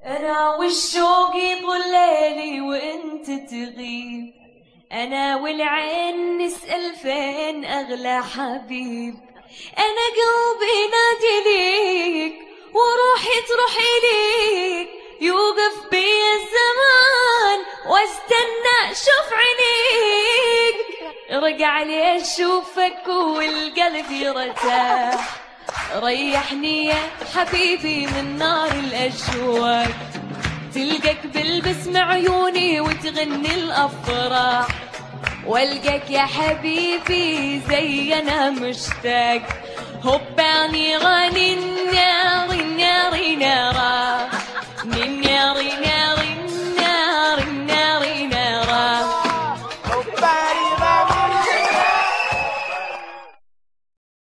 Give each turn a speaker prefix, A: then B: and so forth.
A: أنا والشوق يطول ليلي وأنت تغيب أنا والعين نسأل فين أغلى حبيب أنا قلبي نادي ليك وروحي تروح إليك يوقف بي الزمان واستنى أشوف عينيك رجع لي أشوفك والقلب يرتاح ريحني يا حبيبي من نار الأشواق تلقاك بالبسم عيوني وتغني الأفراح والقاك يا حبيبي زي أنا مشتاق هباني غالي